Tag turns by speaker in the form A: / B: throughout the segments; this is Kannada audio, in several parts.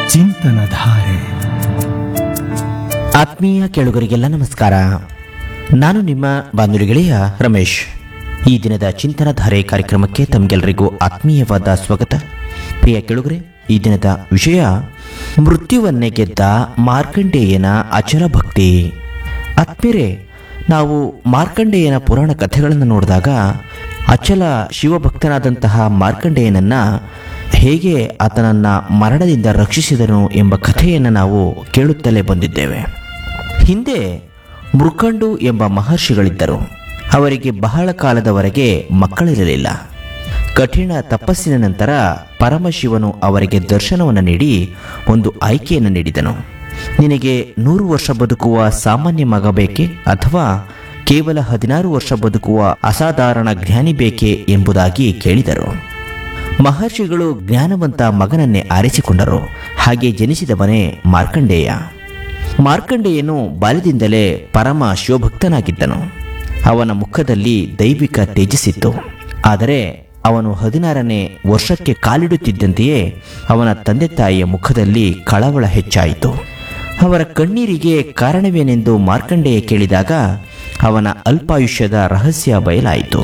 A: ಚಿಂತನ ಧಾರೆ
B: ಆತ್ಮೀಯ ಕೇಳುಗರಿಗೆಲ್ಲ ನಮಸ್ಕಾರ ನಾನು ನಿಮ್ಮ ಬಾಂಧುರಿ ಗೆಳೆಯ ರಮೇಶ್ ಈ ದಿನದ ಚಿಂತನಧಾರೆ ಕಾರ್ಯಕ್ರಮಕ್ಕೆ ತಮಗೆಲ್ಲರಿಗೂ ಆತ್ಮೀಯವಾದ ಸ್ವಾಗತ ಪ್ರಿಯ ಕೇಳುಗರೆ ಈ ದಿನದ ವಿಷಯ ಮೃತ್ಯುವನ್ನೇ ಗೆದ್ದ ಮಾರ್ಕಂಡೇಯನ ಅಚಲ ಭಕ್ತಿ ಆತ್ಮೀಯರೇ ನಾವು ಮಾರ್ಕಂಡೇಯನ ಪುರಾಣ ಕಥೆಗಳನ್ನು ನೋಡಿದಾಗ ಅಚಲ ಶಿವಭಕ್ತನಾದಂತಹ ಮಾರ್ಕಂಡೇಯನನ್ನ ಹೇಗೆ ಆತನನ್ನ ಮರಣದಿಂದ ರಕ್ಷಿಸಿದನು ಎಂಬ ಕಥೆಯನ್ನು ನಾವು ಕೇಳುತ್ತಲೇ ಬಂದಿದ್ದೇವೆ ಹಿಂದೆ ಮೃಕಂಡು ಎಂಬ ಮಹರ್ಷಿಗಳಿದ್ದರು ಅವರಿಗೆ ಬಹಳ ಕಾಲದವರೆಗೆ ಮಕ್ಕಳಿರಲಿಲ್ಲ ಕಠಿಣ ತಪಸ್ಸಿನ ನಂತರ ಪರಮಶಿವನು ಅವರಿಗೆ ದರ್ಶನವನ್ನು ನೀಡಿ ಒಂದು ಆಯ್ಕೆಯನ್ನು ನೀಡಿದನು ನಿನಗೆ ನೂರು ವರ್ಷ ಬದುಕುವ ಸಾಮಾನ್ಯ ಮಗ ಬೇಕೆ ಅಥವಾ ಕೇವಲ ಹದಿನಾರು ವರ್ಷ ಬದುಕುವ ಅಸಾಧಾರಣ ಜ್ಞಾನಿ ಬೇಕೆ ಎಂಬುದಾಗಿ ಕೇಳಿದರು ಮಹರ್ಷಿಗಳು ಜ್ಞಾನವಂತ ಮಗನನ್ನೇ ಆರಿಸಿಕೊಂಡರು ಹಾಗೆ ಜನಿಸಿದವನೇ ಮಾರ್ಕಂಡೇಯ ಮಾರ್ಕಂಡೇಯನು ಬಾಲ್ಯದಿಂದಲೇ ಪರಮ ಶಿವಭಕ್ತನಾಗಿದ್ದನು ಅವನ ಮುಖದಲ್ಲಿ ದೈವಿಕ ತೇಜಸ್ಸಿತ್ತು ಆದರೆ ಅವನು ಹದಿನಾರನೇ ವರ್ಷಕ್ಕೆ ಕಾಲಿಡುತ್ತಿದ್ದಂತೆಯೇ ಅವನ ತಂದೆ ತಾಯಿಯ ಮುಖದಲ್ಲಿ ಕಳವಳ ಹೆಚ್ಚಾಯಿತು ಅವರ ಕಣ್ಣೀರಿಗೆ ಕಾರಣವೇನೆಂದು ಮಾರ್ಕಂಡೇಯ ಕೇಳಿದಾಗ ಅವನ ಅಲ್ಪಾಯುಷ್ಯದ ರಹಸ್ಯ ಬಯಲಾಯಿತು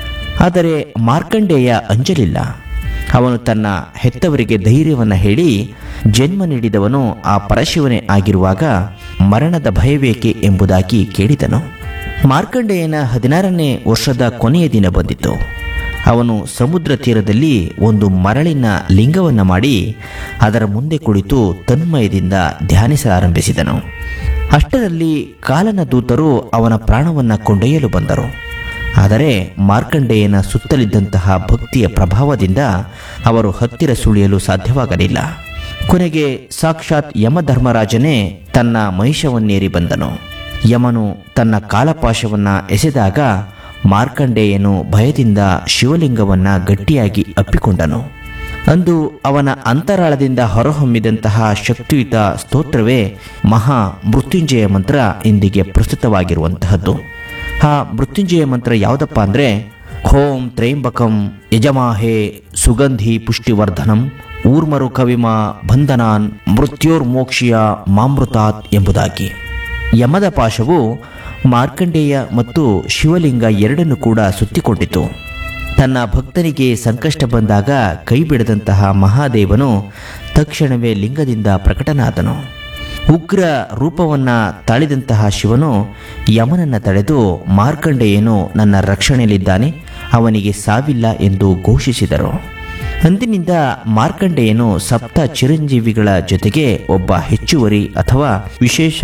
B: ಆದರೆ ಮಾರ್ಕಂಡೇಯ ಅಂಜಲಿಲ್ಲ ಅವನು ತನ್ನ ಹೆತ್ತವರಿಗೆ ಧೈರ್ಯವನ್ನು ಹೇಳಿ ಜನ್ಮ ನೀಡಿದವನು ಆ ಪರಶಿವನೇ ಆಗಿರುವಾಗ ಮರಣದ ಭಯವೇಕೆ ಎಂಬುದಾಗಿ ಕೇಳಿದನು ಮಾರ್ಕಂಡೇಯನ ಹದಿನಾರನೇ ವರ್ಷದ ಕೊನೆಯ ದಿನ ಬಂದಿತು ಅವನು ಸಮುದ್ರ ತೀರದಲ್ಲಿ ಒಂದು ಮರಳಿನ ಲಿಂಗವನ್ನು ಮಾಡಿ ಅದರ ಮುಂದೆ ಕುಳಿತು ತನ್ಮಯದಿಂದ ಧ್ಯಾನಿಸಲಾರಂಭಿಸಿದನು ಅಷ್ಟರಲ್ಲಿ ಕಾಲನ ದೂತರು ಅವನ ಪ್ರಾಣವನ್ನು ಕೊಂಡೊಯ್ಯಲು ಬಂದರು ಆದರೆ ಮಾರ್ಕಂಡೇಯನ ಸುತ್ತಲಿದ್ದಂತಹ ಭಕ್ತಿಯ ಪ್ರಭಾವದಿಂದ ಅವರು ಹತ್ತಿರ ಸುಳಿಯಲು ಸಾಧ್ಯವಾಗಲಿಲ್ಲ ಕೊನೆಗೆ ಸಾಕ್ಷಾತ್ ಯಮಧರ್ಮರಾಜನೇ ತನ್ನ ಮಹಿಷವನ್ನೇರಿ ಬಂದನು ಯಮನು ತನ್ನ ಕಾಲಪಾಶವನ್ನ ಎಸೆದಾಗ ಮಾರ್ಕಂಡೇಯನು ಭಯದಿಂದ ಶಿವಲಿಂಗವನ್ನ ಗಟ್ಟಿಯಾಗಿ ಅಪ್ಪಿಕೊಂಡನು ಅಂದು ಅವನ ಅಂತರಾಳದಿಂದ ಹೊರಹೊಮ್ಮಿದಂತಹ ಶಕ್ತಿಯುತ ಸ್ತೋತ್ರವೇ ಮಹಾ ಮೃತ್ಯುಂಜಯ ಮಂತ್ರ ಇಂದಿಗೆ ಪ್ರಸ್ತುತವಾಗಿರುವಂತಹದ್ದು ಆ ಮೃತ್ಯುಂಜಯ ಮಂತ್ರ ಯಾವುದಪ್ಪ ಅಂದರೆ ಹೋಂ ತ್ರೈಂಬಕಂ ಯಜಮಾಹೇ ಸುಗಂಧಿ ಪುಷ್ಟಿವರ್ಧನಂ ಊರ್ಮರು ಕವಿಮ ಬಂಧನಾನ್ ಮೃತ್ಯೋರ್ಮೋಕ್ಷಿಯ ಮಾಮೃತಾತ್ ಎಂಬುದಾಗಿ ಯಮದ ಪಾಶವು ಮಾರ್ಕಂಡೇಯ ಮತ್ತು ಶಿವಲಿಂಗ ಎರಡನ್ನು ಕೂಡ ಸುತ್ತಿಕೊಂಡಿತು ತನ್ನ ಭಕ್ತನಿಗೆ ಸಂಕಷ್ಟ ಬಂದಾಗ ಕೈ ಬಿಡದಂತಹ ಮಹಾದೇವನು ತಕ್ಷಣವೇ ಲಿಂಗದಿಂದ ಪ್ರಕಟನಾದನು ಉಗ್ರ ರೂಪವನ್ನ ತಾಳಿದಂತಹ ಶಿವನು ಯಮನನ್ನ ತಡೆದು ಮಾರ್ಕಂಡೇಯನು ನನ್ನ ರಕ್ಷಣೆಯಲ್ಲಿದ್ದಾನೆ ಅವನಿಗೆ ಸಾವಿಲ್ಲ ಎಂದು ಘೋಷಿಸಿದರು ಅಂದಿನಿಂದ ಮಾರ್ಕಂಡೇಯನು ಸಪ್ತ ಚಿರಂಜೀವಿಗಳ ಜೊತೆಗೆ ಒಬ್ಬ ಹೆಚ್ಚುವರಿ ಅಥವಾ ವಿಶೇಷ